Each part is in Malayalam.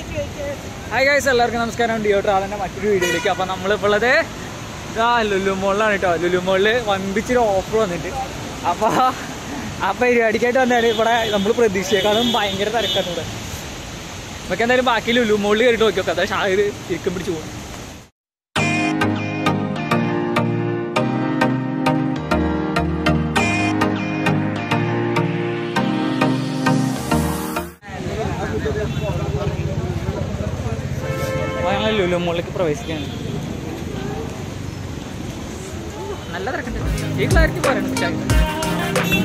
ഹായ് ഗൈസ് എല്ലാവർക്കും നമസ്കാരം ഡിയോ ട്രാവലിന്റെ മറ്റൊരു വീഡിയോയിലേക്ക് അപ്പൊ നമ്മളിപ്പോൾ ഉള്ളത് ഇതാ ലുലു മോളിലാണ് കേട്ടോ ലുലു മോളില് വമ്പിച്ചൊരു ഓഫർ വന്നിട്ട് അപ്പൊ ആ പരിപാടിക്കായിട്ട് വന്നാൽ ഇവിടെ നമ്മൾ പ്രതീക്ഷയെക്കാളും ഭയങ്കര തിരക്കാണ് ഇവിടെ നമുക്ക് എന്തായാലും ബാക്കി ലുലു മോളിൽ കയറിയിട്ട് നോക്കിയൊക്കെ അതാ ഷാഹിർ ഇരിക്കും പിടിച്ച് പോകും അപ്പോൾ ഞങ്ങൾ ലുലു മോളിലേക്ക് പ്രവേശിക്കുകയാണ് നല്ല തിരക്കുണ്ട് ഈ ക്ലാരിറ്റി പറയണം ഷാഹിർ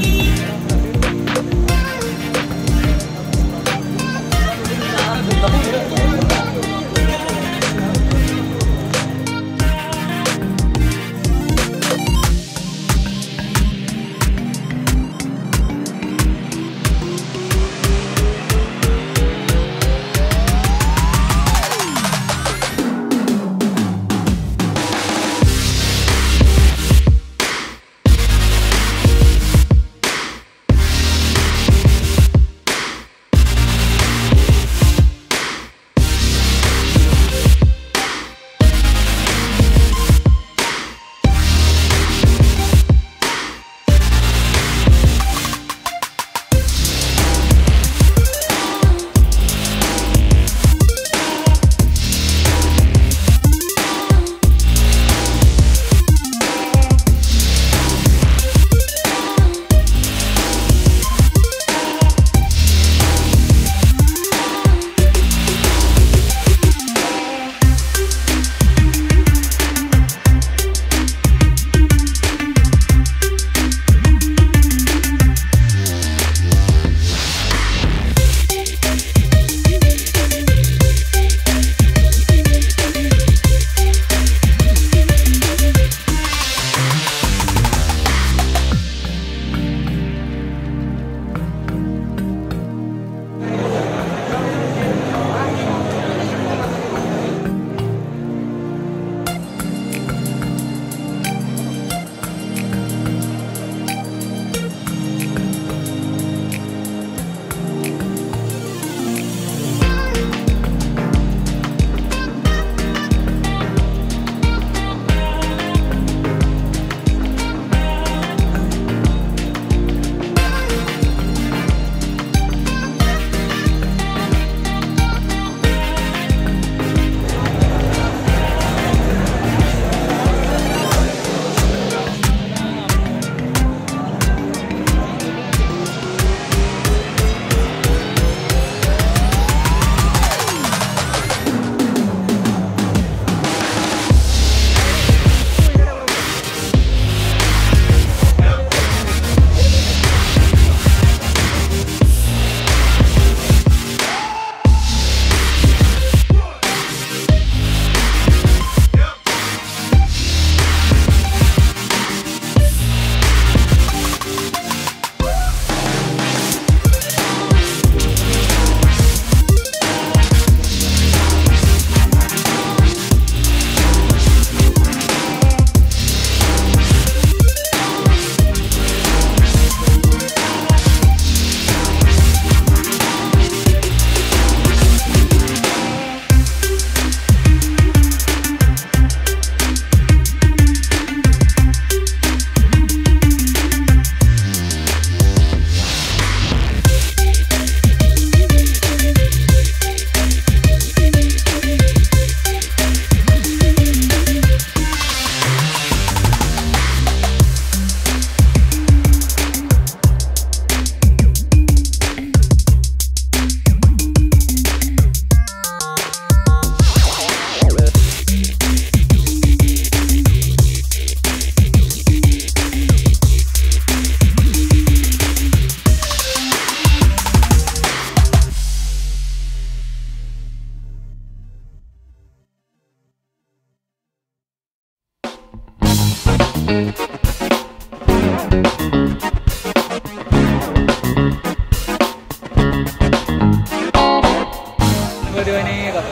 ഒരുവനെ കഥ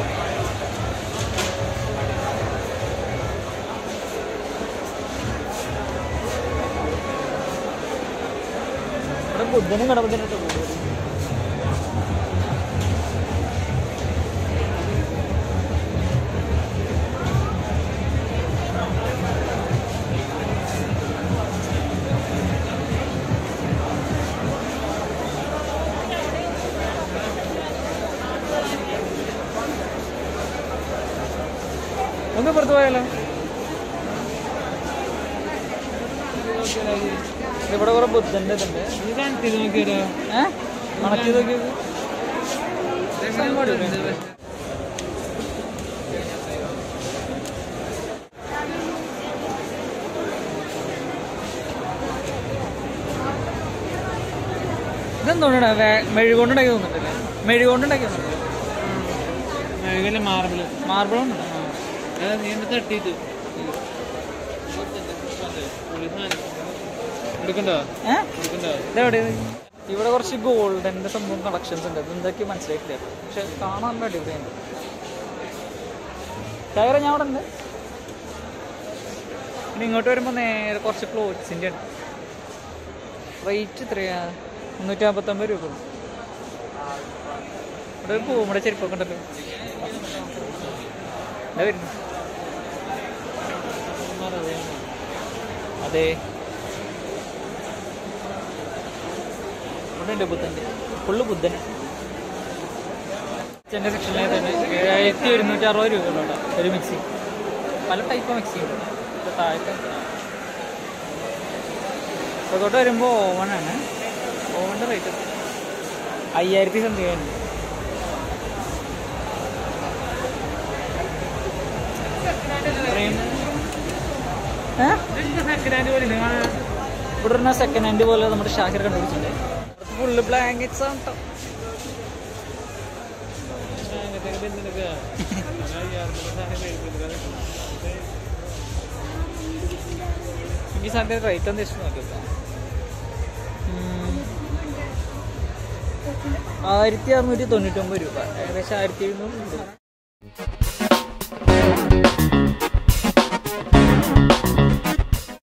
ഇവിടെ ബുദ്ധനും ഗണപതിനും കൂടുതൽ ഒന്ന് പുറത്ത് പോയാലോ ഇവിടെ കുറെ ബുദ്ധന്റെ ഇതുണ്ട് ഇത് കാണിച്ചത് നോക്കിയാലോ ഏഹ് കണക്ട് ചെയ്ത് നോക്കിയത് ഇതെന്തോണ്ടാ മെഴുകൊണ്ടുണ്ടാക്കി തോന്നുന്നുണ്ടല്ലേ മെഴുകൊണ്ടുണ്ടാക്കി തോന്നുന്നുണ്ട് മെഴുകല് മാർബിള് മാർബിൾ ഉണ്ട് അതാ നീ എന്നെ തട്ടിയിട്ട് എടുക്കണ്ടോ ഏഹ് എടുക്കണ്ടോ ഇതെവിടെ ഇവിടെ കുറച്ച് ഗോൾഡന്റെ സംഭവം കളക്ഷൻസ് ഉണ്ട് ഇതെന്തൊക്കെ മനസ്സിലായിട്ടില്ല പക്ഷെ കാണാൻ നല്ല അടിപൊളിയാണ് ടയർ ഞാൻ അവിടെ ഉണ്ട് പിന്നെ ഇങ്ങോട്ട് വരുമ്പോൾ നേരെ കുറച്ച് ക്ലോത്ത്സിൻ്റെ ഉണ്ട് റേറ്റ് എത്രയാ മുന്നൂറ്റി നാൽപ്പത്തൊമ്പത് രൂപ ഉള്ളൂ. ഇവിടെ ഒരു പൂമ്മടെ ചെരുപ്പൊക്കെ ഉണ്ടല്ലോ എന്താ വരുന്നു അതെ ഇവിടെ ഉണ്ട് ബുദ്ധൻ്റെ ഫുള്ള് ബുദ്ധൻ ചെൻ്റെ സെക്ഷനിലെ തന്നെ ഏഴായിരത്തി ഒരുന്നൂറ്റി അറുപത് രൂപ ഉള്ളൂ ഒരു മിക്സി പല ടൈപ്പ് മിക്സി ഉണ്ട് ഇത് താഴത്തെ ഇപ്പോഴത്തോട്ട് വരുമ്പോൾ ഓവനാണ് ഓവൻ്റെ റേറ്റ് അയ്യായിരത്തി സംതിങ് ആണ് ഇത്രയും ഏഹ് സെക്കൻഡ് ഹാൻഡ് പോലെ കാണാൻ ഇവിടെ ഒരു സെക്കൻഡ് ഹാൻഡ് പോലെ നമ്മുടെ ഷാഹിർ കണ്ടുപിടിച്ചിട്ടുണ്ട് ഫുള്ള് ബ്ലാങ്കറ്റ്സ് ആണ് കേട്ടോ ഈ സാധനത്തിന് റേറ്റ് ഒന്ന് ജസ്റ്റ് നോക്കിയോ ആയിരത്തി അറുന്നൂറ്റി തൊണ്ണൂറ്റൊമ്പത് രൂപ ഏകദേശം ആയിരത്തി എഴുന്നൂറ് രൂപ